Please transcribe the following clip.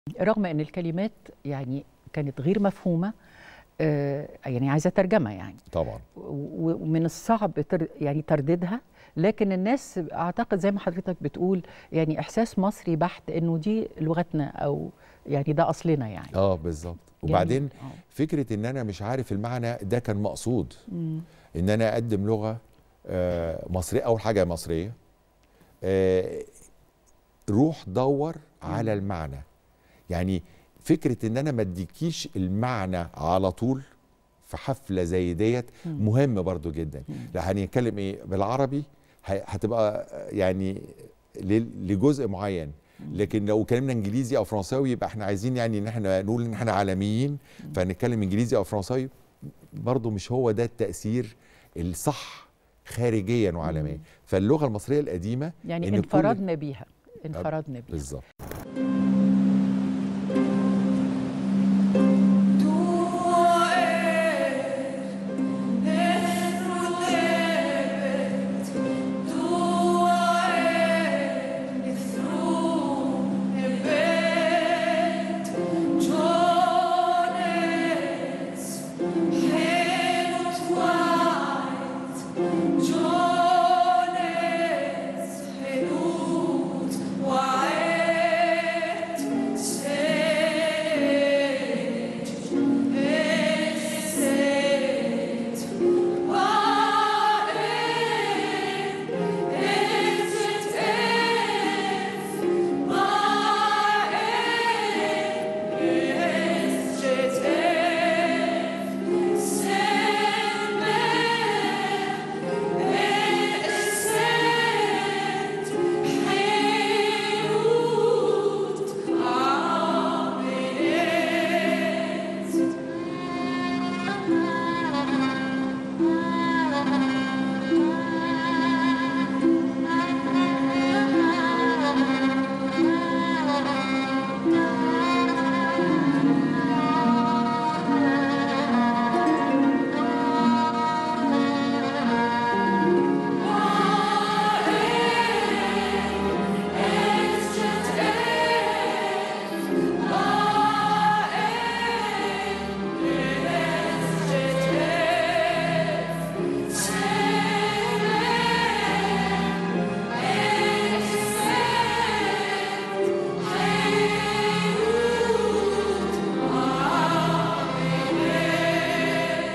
رغم ان الكلمات يعني كانت غير مفهومه آه، يعني عايزه ترجمه يعني طبعا و- ومن الصعب تر يعني ترديدها لكن الناس اعتقد زي ما حضرتك بتقول يعني احساس مصري بحت انه دي لغتنا او يعني ده اصلنا يعني اه بالظبط جميل. وبعدين آه. فكره ان انا مش عارف المعنى ده كان مقصود مم. ان انا اقدم لغه آه، مصريه اول حاجه مصريه آه، روح دور على المعنى يعني فكره ان انا ما اديكيش المعنى على طول في حفله زي ديت مم. مهم برضو جدا مم. لا هنتكلم ايه بالعربي ه- هتبقى يعني ل- لجزء معين لكن لو اتكلمنا انجليزي او فرنساوي يبقى احنا عايزين يعني ان احنا نقول ان احنا عالميين فنتكلم انجليزي او فرنساوي برضو مش هو ده التاثير الصح خارجيا وعالميا فاللغه المصريه القديمه يعني إن كل- انفردنا بيها انفردنا بيها بالظبط